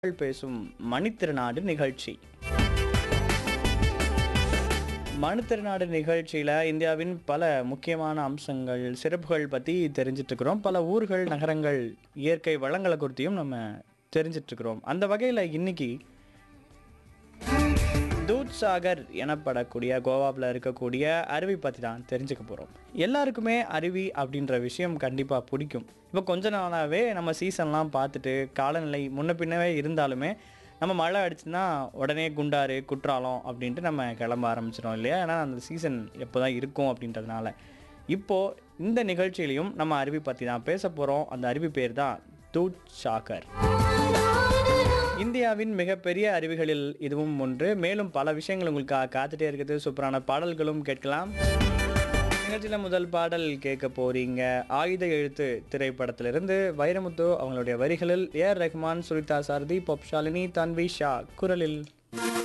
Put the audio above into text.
மக்கள் பேசும் மணித்திருநாடு நிகழ்ச்சி மணித்திருநாடு நிகழ்ச்சியில் இந்தியாவின் பல முக்கியமான அம்சங்கள் சிறப்புகள் பற்றி தெரிஞ்சிட்டு இருக்கிறோம் பல ஊர்கள் நகரங்கள் இயற்கை வளங்களை குறித்தியும் நம்ம தெரிஞ்சிட்டு இருக்கிறோம் அந்த வகையில் இன்னைக்கு தூத் சாகர் எனப்படக்கூடிய கோவாவில் இருக்கக்கூடிய அருவி பற்றி தான் தெரிஞ்சுக்க போகிறோம் எல்லாருக்குமே அருவி அப்படின்ற விஷயம் கண்டிப்பாக பிடிக்கும் இப்போ கொஞ்ச நாளாகவே நம்ம சீசன்லாம் பார்த்துட்டு காலநிலை முன்ன பின்னவே இருந்தாலுமே நம்ம மழை அடிச்சுன்னா உடனே குண்டாறு குற்றாலம் அப்படின்ட்டு நம்ம கிளம்ப ஆரம்பிச்சிடும் இல்லையா ஏன்னா அந்த சீசன் எப்போ தான் இருக்கும் அப்படின்றதுனால இப்போது இந்த நிகழ்ச்சியிலையும் நம்ம அருவி பற்றி தான் பேச போகிறோம் அந்த அருவி பேர் தான் தூத் சாகர் இந்தியாவின் மிகப்பெரிய அருவிகளில் இதுவும் ஒன்று மேலும் பல விஷயங்கள் உங்களுக்காக காத்துட்டே இருக்குது சூப்பரான பாடல்களும் கேட்கலாம் நிகழ்ச்சியில் முதல் பாடல் கேட்க போறீங்க ஆயுத எழுத்து திரைப்படத்திலிருந்து வைரமுத்து அவங்களுடைய வரிகளில் ஏஆர் ரஹ்மான் சுரிதா சாரதி பொப்ஷாலினி தன்வி ஷா குரலில்